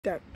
start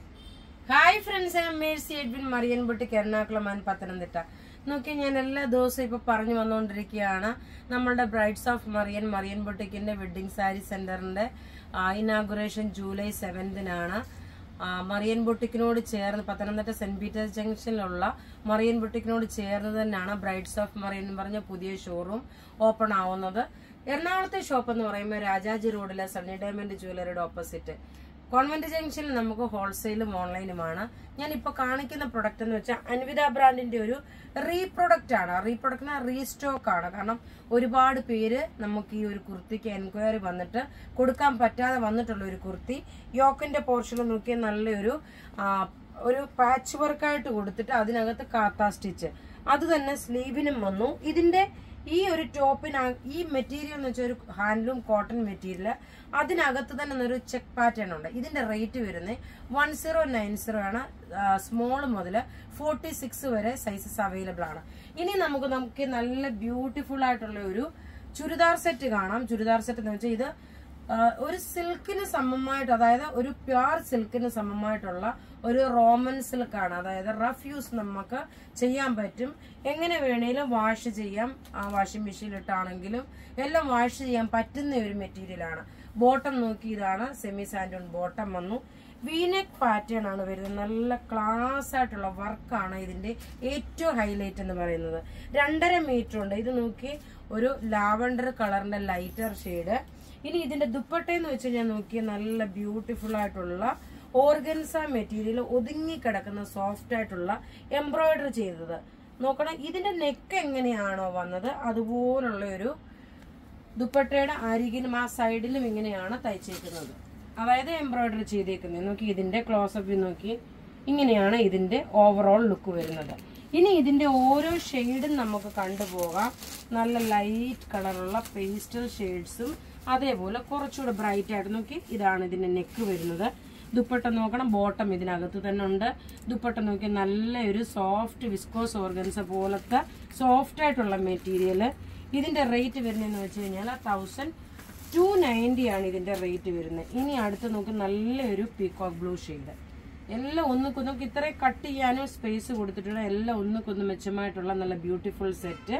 hi friends ഞാൻ Mercy Edwin Marian boutique Ernakulam and Pathanamthitta നോക്കി ഞാൻ എല്ലാ ദിവസവും ഇപ്പൊ പറഞ്ഞു വന്നുകൊണ്ടിരിക്കുകയാണ് നമ്മളുടെ ബ്രൈഡ്സ് ഓഫ് മറിയൻ മറിയൻ ബുട്ടിക്കിന്റെ വെഡിങ് സാരി സെന്ററിന്റെ ഇനാഗുറേഷൻ ജൂലൈ സെവൻതിനാണ് മറിയൻ ബുട്ടിക്കിനോട് ചേർന്ന് പത്തനംതിട്ട സെന്റ് പീറ്റേഴ്സ് ജംഗ്ഷനിലുള്ള മറിയൻ ബുട്ടിക്കിനോട് ചേർന്ന് തന്നെയാണ് ബ്രൈഡ്സ് ഓഫ് മറിയൻ എന്ന് പറഞ്ഞ പുതിയ ഷോറൂം ഓപ്പൺ ആവുന്നത് എറണാകുളത്തെ ഷോപ്പ് എന്ന് പറയുമ്പോൾ രാജാജി റോഡിലെ സണ്ണി ഡയമണ്ട് ജ്വല്ലറിയുടെ ഓപ്പോസിറ്റ് കോൺവെന്റ് ജംഗ്ഷനിൽ നമുക്ക് ഹോൾസെയിലും ഓൺലൈനുമാണ് ഞാൻ ഇപ്പൊ കാണിക്കുന്ന പ്രൊഡക്റ്റ് എന്ന് വെച്ചാൽ അൻവിത ബ്രാൻഡിന്റെ ഒരു റീപ്രൊഡക്റ്റ് ആണ് റീപ്രൊഡക്റ്റിന് റീസ്റ്റോക്ക് ആണ് കാരണം ഒരുപാട് പേര് നമുക്ക് ഈ ഒരു കുർത്തിക്ക് എൻക്വയറി വന്നിട്ട് കൊടുക്കാൻ പറ്റാതെ വന്നിട്ടുള്ള ഒരു കുർത്തി യോക്കിന്റെ പോർഷനിൽ നോക്കിയ നല്ലൊരു ആ, ഒരു പാച്ച് വർക്കായിട്ട് കൊടുത്തിട്ട് അതിനകത്ത് കാത്ത സ്റ്റിച്ച് അത് തന്നെ സ്ലീവിനും വന്നു ഇതിന്റെ ഈ ഒരു ടോപ്പിന് ഈ മെറ്റീരിയൽ എന്ന് വെച്ചാൽ ഒരു ഹാൻഡ്ലൂം കോട്ടൺ മെറ്റീരിയൽ അതിനകത്ത് തന്നെ ഒരു ചെക്ക് പാറ്റേൺ ഉണ്ട് ഇതിന്റെ റേറ്റ് വരുന്നത് വൺ സീറോ നയൻ സീറോ ആണ് സ്മോൾ മുതൽ ഫോർട്ടി സിക്സ് വരെ സൈസസ് അവൈലബിൾ ആണ് ഇനി നമുക്ക് നമുക്ക് നല്ല ബ്യൂട്ടിഫുൾ ആയിട്ടുള്ള ഒരു ചുരിദാർ സെറ്റ് കാണാം ചുരിദാർ സെറ്റ് എന്ന് വെച്ചാൽ ഇത് ആ, ഒരു സിൽക്കിന് സമമായിട്ട് അതായത് ഒരു പ്യുർ സിൽക്കിന് സമമായിട്ടുള്ള ഒരു റോമൻ സിൽക്കാണ് അതായത് റഫ് യൂസ് നമുക്ക് ചെയ്യാൻ പറ്റും എങ്ങനെ വേണേലും വാഷ് ചെയ്യാം ആ വാഷിംഗ് മെഷീനിൽ ഇട്ടാണെങ്കിലും എല്ലാം വാഷ് ചെയ്യാൻ പറ്റുന്ന ഒരു മെറ്റീരിയൽ ആണ് ബോട്ടം നോക്കി ഇതാണ് സെമി സാൻഡോൺ ബോട്ടം വന്നു വീനെക്ക് പാറ്റേൺ ആണ് വരുന്നത് നല്ല ക്ലാസ് ആയിട്ടുള്ള വർക്കാണ് ഇതിന്റെ ഏറ്റവും ഹൈലൈറ്റ് എന്ന് പറയുന്നത് രണ്ടര മീറ്റർ ഉണ്ട് ഇത് നോക്കി ഒരു ലാവണ്ടർ കളറിന്റെ ലൈറ്റർ ഷെയ്ഡ് ഇനി ഇതിന്റെ ദുപ്പട്ട എന്ന് വെച്ച് കഴിഞ്ഞാൽ നോക്കിയ നല്ല ബ്യൂട്ടിഫുൾ ആയിട്ടുള്ള ഓർഗൻസ മെറ്റീരിയൽ ഒതുങ്ങി കിടക്കുന്ന സോഫ്റ്റ് ആയിട്ടുള്ള എംബ്രോയിഡറി ചെയ്തത് നോക്കണം ഇതിന്റെ നെക്ക് എങ്ങനെയാണോ വന്നത് അതുപോലുള്ള ഒരു ദുപ്പട്ടയുടെ അരികിലും ആ സൈഡിലും ഇങ്ങനെയാണ് തയ്ച്ചേക്കുന്നത് അതായത് എംബ്രോയിഡറി ചെയ്തേക്കുന്നത് നോക്കി ഇതിന്റെ ക്ലോസപ്പ് നോക്കി ഇങ്ങനെയാണ് ഇതിന്റെ ഓവറോൾ ലുക്ക് വരുന്നത് ഇനി ഇതിന്റെ ഓരോ ഷെയ്ഡും നമുക്ക് കണ്ടുപോകാം നല്ല ലൈറ്റ് കളറുള്ള പേസ്റ്റൽ ഷെയ്ഡ്സും അതേപോലെ കുറച്ചുകൂടെ ബ്രൈറ്റ് ആയിട്ട് നോക്കി ഇതാണ് ഇതിന്റെ നെക്ക് വരുന്നത് ദുപ്പട്ട നോക്കണം ബോട്ടം ഇതിനകത്ത് തന്നെ ഉണ്ട് ദുപ്പട്ട നോക്കി നല്ല ഒരു സോഫ്റ്റ് വിസ്കോസ് ഓർഗൻസ പോലത്തെ സോഫ്റ്റ് ആയിട്ടുള്ള മെറ്റീരിയൽ ഇതിന്റെ റേറ്റ് വരുന്നതെന്ന് വെച്ച് കഴിഞ്ഞാൽ തൗസൻഡ് ടു നയൻറ്റി ആണ് ഇതിന്റെ റേറ്റ് വരുന്നത് ഇനി അടുത്ത് നോക്കി നല്ലൊരു പീകോക്ക് ബ്ലൂ ഷെയ്ഡ് എല്ലാം ഒന്നുക്കൊന്നും നമുക്ക് ഇത്രയും കട്ട് ചെയ്യാനും സ്പേസ് കൊടുത്തിട്ടുള്ള എല്ലാം ഒന്നുക്കൊന്നും മെച്ചമായിട്ടുള്ള നല്ല ബ്യൂട്ടിഫുൾ സെറ്റ്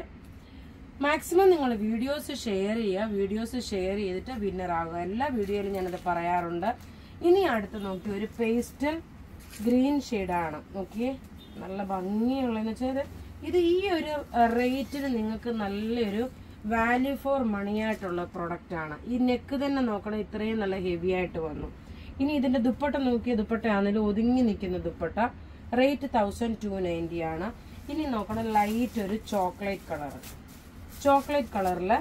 മാക്സിമം നിങ്ങൾ വീഡിയോസ് ഷെയർ ചെയ്യുക വീഡിയോസ് ഷെയർ ചെയ്തിട്ട് വിന്നർ ആകുക എല്ലാ വീഡിയോയിലും ഞാനത് പറയാറുണ്ട് ഇനി അടുത്ത് നോക്കി ഒരു പേസ്റ്റൽ ഗ്രീൻ ഷെയ്ഡാണ് നോക്കിയേ നല്ല ഭംഗിയുള്ളതെന്ന് വെച്ചാൽ ഇത് ഈ ഒരു റേറ്റിന് നിങ്ങൾക്ക് നല്ലൊരു വാല്യൂ ഫോർ മണി ആയിട്ടുള്ള പ്രൊഡക്റ്റ് ആണ് ഈ നെക്ക് തന്നെ നോക്കണം ഇത്രയും നല്ല ഹെവി ആയിട്ട് വന്നു ഇനി ഇതിന്റെ ദുപ്പട്ട നോക്കിയ ദുപ്പട്ട ആണെങ്കിലും ഒതുങ്ങി നിൽക്കുന്ന dupatta rate thousand two ninety ആണ് ഇനി നോക്കണം ലൈറ്റ് ഒരു ചോക്ലേറ്റ് കളർ ചോക്ലേറ്റ് കളറില്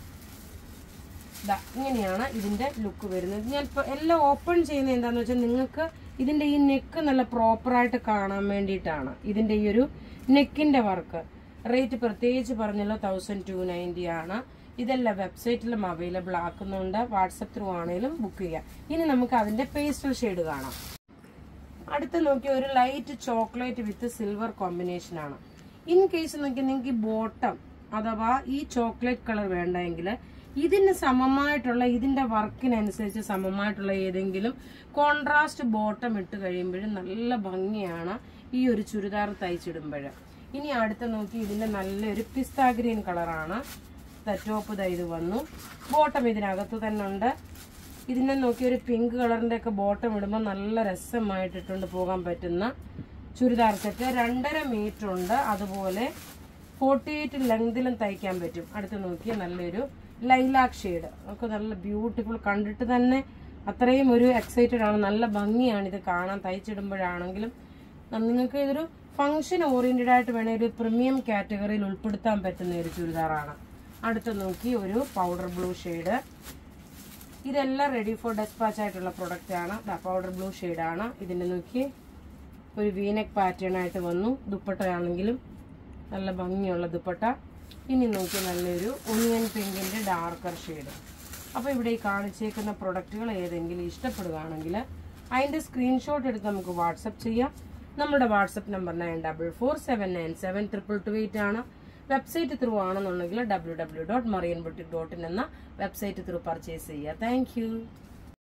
ദാ ഇങ്ങനെയാണ് ഇതിന്റെ ലുക്ക് വരുന്നത് ഞാൻ ഇപ്പൊ എല്ലാം ഓപ്പൺ ചെയ്യുന്നത് എന്താന്ന് വെച്ചാൽ നിങ്ങൾക്ക് ഇതിന്റെ ഈ നെക്ക് നല്ല പ്രോപ്പറായിട്ട് കാണാൻ വേണ്ടിയിട്ടാണ് ഇതിന്റെ ഈ ഒരു നെക്കിന്റെ വർക്ക് റേറ്റ് പ്രത്യേകിച്ച് പറഞ്ഞല്ലോ തൗസൻഡ് ടു നയൻറ്റി ആണ് ഇതെല്ലാം വെബ്സൈറ്റിലും അവൈലബിൾ ആക്കുന്നുണ്ട് വാട്സപ്പ് ത്രൂ ആണെങ്കിലും ബുക്ക് ചെയ്യാം ഇനി നമുക്ക് അതിന്റെ പേസ്റ്റൽ ഷെയ്ഡ് കാണാം അടുത്ത് നോക്കി ഒരു light chocolate with silver combination ആണ് ഇൻ കേസ് നോക്കി നിങ്ങൾക്ക് ബോട്ടം അഥവാ ഈ ചോക്ലേറ്റ് കളർ വേണ്ടെങ്കിൽ ഇതിന് സമമായിട്ടുള്ള ഇതിന്റെ വർക്കിനനുസരിച്ച് സമമായിട്ടുള്ള ഏതെങ്കിലും കോൺട്രാസ്റ്റ് ബോട്ടം ഇട്ട് കഴിയുമ്പോഴും നല്ല ഭംഗിയാണ് ഈ ഒരു ചുരിദാർ തയ്ച്ചിടുമ്പോൾ ഇനി അടുത്ത് നോക്കി ഇതിന്റെ നല്ലൊരു പിസ്ത ഗ്രീൻ കളറാണ് ടോപ്പ് ദാ ഇത് വന്നു ബോട്ടം ഇതിനകത്ത് തന്നെ ഉണ്ട് ഇതിനെ നോക്കി ഒരു പിങ്ക് കളറിന്റെ ഒക്കെ ബോട്ടം ഇടുമ്പോൾ നല്ല രസമായിട്ട് ഇട്ടുകൊണ്ട് പോകാൻ പറ്റുന്ന ചുരിദാർ സെറ്റ് രണ്ടര മീറ്റർ ഉണ്ട് അതുപോലെ ഫോർട്ടി എയ്റ്റ് ലെങ്തിലും തയ്ക്കാൻ പറ്റും അടുത്ത് നോക്കിയാൽ നല്ലൊരു ലൈലാക്ക് ഷെയ്ഡ് നമുക്ക് നല്ല ബ്യൂട്ടിഫുൾ കണ്ടിട്ട് തന്നെ അത്രയും ഒരു എക്സൈറ്റഡ് ആണ് നല്ല ഭംഗിയാണ് ഇത് കാണാൻ തയ്ച്ചിടുമ്പോഴാണെങ്കിലും നിങ്ങൾക്ക് ഇതൊരു ഫംഗ്ഷൻ ഓറിയന്റഡ് ആയിട്ട് വേണേൽ ഒരു പ്രീമിയം കാറ്റഗറിയിൽ ഉൾപ്പെടുത്താൻ പറ്റുന്ന ഒരു ചുരിദാറാണ് അടുത്ത് നോക്കി ഒരു പൗഡർ ബ്ലൂ ഷെയ്ഡ് ഇതെല്ലാം റെഡി ഫോർ ഡെസ്പാച്ച് ആയിട്ടുള്ള പ്രൊഡക്റ്റ് ആണ് പൗഡർ ബ്ലൂ ആണ് ഇതിന്റെ നോക്കി ഒരു വീനെക്ക് പാറ്റേൺ ആയിട്ട് വന്നു ദുപ്പട്ട ആണെങ്കിലും നല്ല ഭംഗിയുള്ള ദുപ്പട്ട ഇനി നോക്കി നല്ലൊരു ഒനിയൻ പിങ്കിന്റെ ഡാർക്കർ ഷെയ്ഡ് അപ്പോൾ ഇവിടെ ഈ കാണിച്ചേക്കുന്ന പ്രൊഡക്റ്റുകൾ ഏതെങ്കിലും ഇഷ്ടപ്പെടുകയാണെങ്കിൽ അതിന്റെ സ്ക്രീൻഷോട്ട് എടുത്ത് നമുക്ക് വാട്സപ്പ് ചെയ്യാം നമ്മുടെ WhatsApp number nine double four seven nine seven triple two eight ആണ് വെബ്സൈറ്റ് ത്രൂ ആണെന്നുണ്ടെങ്കിൽ W W dot Marian boutique dot in എന്ന വെബ്സൈറ്റ് ത്രൂ പർച്ചേസ് ചെയ്യുക താങ്ക്